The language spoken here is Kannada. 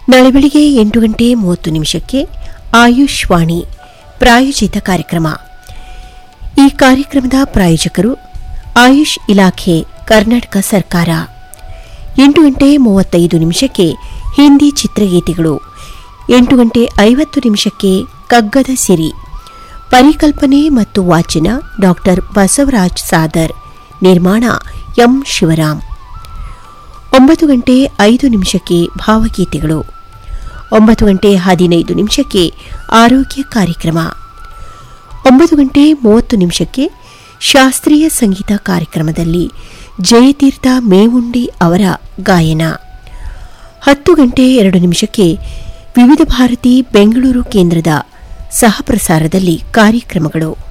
ನಾಳೆ ಬೆಳಿಗ್ಗೆ ಎಂಟು ಗಂಟೆ ಮೂವತ್ತು ನಿಮಿಷಕ್ಕೆ ಆಯುಷ್ ವಾಣಿ ಪ್ರಾಯೋಜಿತ ಕಾರ್ಯಕ್ರಮ ಈ ಕಾರ್ಯಕ್ರಮದ ಪ್ರಾಯೋಜಕರು ಆಯುಷ್ ಇಲಾಖೆ ಕರ್ನಾಟಕ ಸರ್ಕಾರ ಎಂಟು ಗಂಟೆ ಮೂವತ್ತೈದು ನಿಮಿಷಕ್ಕೆ ಹಿಂದಿ ಚಿತ್ರಗೀತೆಗಳು ಎಂಟು ಗಂಟೆ ಐವತ್ತು ನಿಮಿಷಕ್ಕೆ ಕಗ್ಗದ ಸಿರಿ ಪರಿಕಲ್ಪನೆ ಮತ್ತು ವಾಚನ ಡಾಕ್ಟರ್ ಬಸವರಾಜ್ ಸಾದರ್ ನಿರ್ಮಾಣ ಎಂ ಶಿವರಾಮ್ ಒಂಬತ್ತು ಗಂಟೆ ಐದು ನಿಮಿಷಕ್ಕೆ ಭಾವಗೀತೆಗಳು ಒಂಬತ್ತು ಗಂಟೆ ಹದಿನೈದು ನಿಮಿಷಕ್ಕೆ ಆರೋಗ್ಯ ಕಾರ್ಯಕ್ರಮ ಒಂಬತ್ತು ಗಂಟೆ ಮೂವತ್ತು ನಿಮಿಷಕ್ಕೆ ಶಾಸ್ತ್ರೀಯ ಸಂಗೀತ ಕಾರ್ಯಕ್ರಮದಲ್ಲಿ ಜಯತೀರ್ಥ ಮೇವುಂಡಿ ಅವರ ಗಾಯನ ಹತ್ತು ಗಂಟೆ ಎರಡು ನಿಮಿಷಕ್ಕೆ ವಿವಿಧ ಭಾರತಿ ಬೆಂಗಳೂರು ಕೇಂದ್ರದ ಸಹಪ್ರಸಾರದಲ್ಲಿ ಕಾರ್ಯಕ್ರಮಗಳು